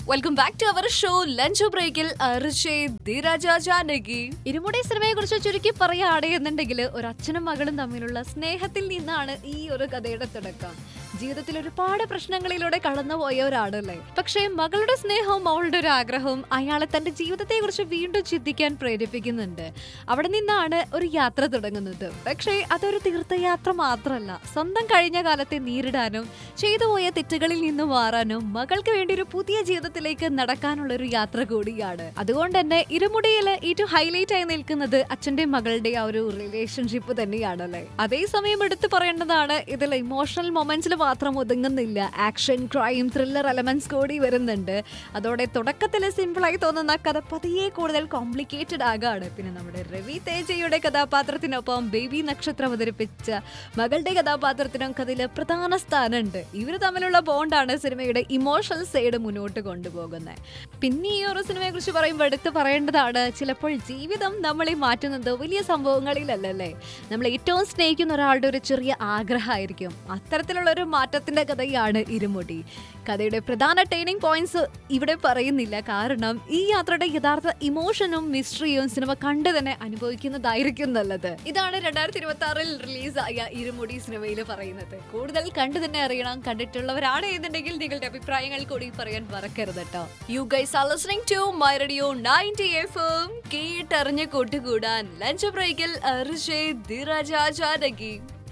welcome back to our show lunch ബ്രേക്കിൽ ജാനകി ഇരുമുടി സിനിമയെ കുറിച്ച് ചുരുക്കി പറയുകയാണെന്നുണ്ടെങ്കിൽ ഒരു അച്ഛനും മകളും തമ്മിലുള്ള സ്നേഹത്തിൽ നിന്നാണ് ഈ ഒരു കഥയുടെ തുടക്കം ജീവിതത്തിൽ ഒരുപാട് പ്രശ്നങ്ങളിലൂടെ കടന്നുപോയ ഒരാളല്ലേ പക്ഷേ മകളുടെ സ്നേഹവും അവളുടെ ഒരു ആഗ്രഹവും അയാളെ തന്റെ ജീവിതത്തെ കുറിച്ച് വീണ്ടും ചിന്തിക്കാൻ പ്രേരിപ്പിക്കുന്നുണ്ട് അവിടെ നിന്നാണ് ഒരു യാത്ര തുടങ്ങുന്നത് പക്ഷേ അതൊരു തീർത്ഥയാത്ര മാത്രമല്ല സ്വന്തം കഴിഞ്ഞ കാലത്തെ നേരിടാനും ചെയ്തു പോയ തെറ്റുകളിൽ നിന്ന് മാറാനും മകൾക്ക് വേണ്ടി ഒരു പുതിയ ജീവിതത്തിലേക്ക് നടക്കാനുള്ള ഒരു യാത്ര കൂടിയാണ് അതുകൊണ്ട് തന്നെ ഇരുമുടിയില് ഏറ്റവും ഹൈലൈറ്റ് ആയി നിൽക്കുന്നത് അച്ഛന്റെ മകളുടെ ആ ഒരു റിലേഷൻഷിപ്പ് തന്നെയാണല്ലേ അതേസമയം എടുത്തു പറയേണ്ടതാണ് ഇതിൽ ഇമോഷണൽ മൊമെന്റ്സിൽ മാത്രം ഒതുങ്ങുന്നില്ല ആക്ഷൻ ക്രൈം ത്രില്ലർ എലമെന്റ്സ് കൂടി വരുന്നുണ്ട് അതോടെ തുടക്കത്തിൽ സിമ്പിളായി തോന്നുന്ന കഥ പതിയെ കൂടുതൽ കോംപ്ലിക്കേറ്റഡ് ആകാണ് പിന്നെ നമ്മുടെ രവി തേജയുടെ കഥാപാത്രത്തിനൊപ്പം ബേബി നക്ഷത്രം അവതരിപ്പിച്ച മകളുടെ കഥാപാത്രത്തിനും കഥയില് പ്രധാന സ്ഥാനമുണ്ട് ഇവർ തമ്മിലുള്ള ബോണ്ടാണ് സിനിമയുടെ ഇമോഷണൽ സൈഡ് മുന്നോട്ട് കൊണ്ടുപോകുന്നത് പിന്നെ ഈ ഒരു സിനിമയെ കുറിച്ച് പറയുമ്പോൾ എടുത്ത് പറയേണ്ടതാണ് ചിലപ്പോൾ ജീവിതം നമ്മളെ മാറ്റുന്നത് വലിയ സംഭവങ്ങളിലല്ലേ നമ്മൾ ഏറ്റവും സ്നേഹിക്കുന്ന ഒരാളുടെ ഒരു ചെറിയ ആഗ്രഹമായിരിക്കും അത്തരത്തിലുള്ള ഒരു മാറ്റത്തിന്റെ കഥയാണ് ഇരുമുടി കഥയുടെ പ്രധാന ടേണിംഗ് പോയിന്റ്സ് ഇവിടെ പറയുന്നില്ല കാരണം ഈ യാത്രയുടെ യഥാർത്ഥ ഇമോഷനും മിസ്റ്ററിയും സിനിമ കണ്ടു തന്നെ അനുഭവിക്കുന്നതായിരിക്കും നല്ലത് ഇതാണ് രണ്ടായിരത്തി ഇരുപത്തി ആറിൽ റിലീസായ ഇരുമുടി സിനിമയിൽ പറയുന്നത് കൂടുതൽ കണ്ടു തന്നെ അറിയണം കണ്ടിട്ടുള്ളവരാണ് എന്നുണ്ടെങ്കിൽ നിങ്ങളുടെ അഭിപ്രായങ്ങൾ കൂടി പറയാൻ മറക്കരുത് കേട്ടോ you guys are listening to my radio ninety F M കേട്ടറിഞ്ഞ് കൂട്ടുകൂടാൻ ലഞ്ച് ബ്രേക്കിൽ അർഷേ ധിരാജ ജാനകി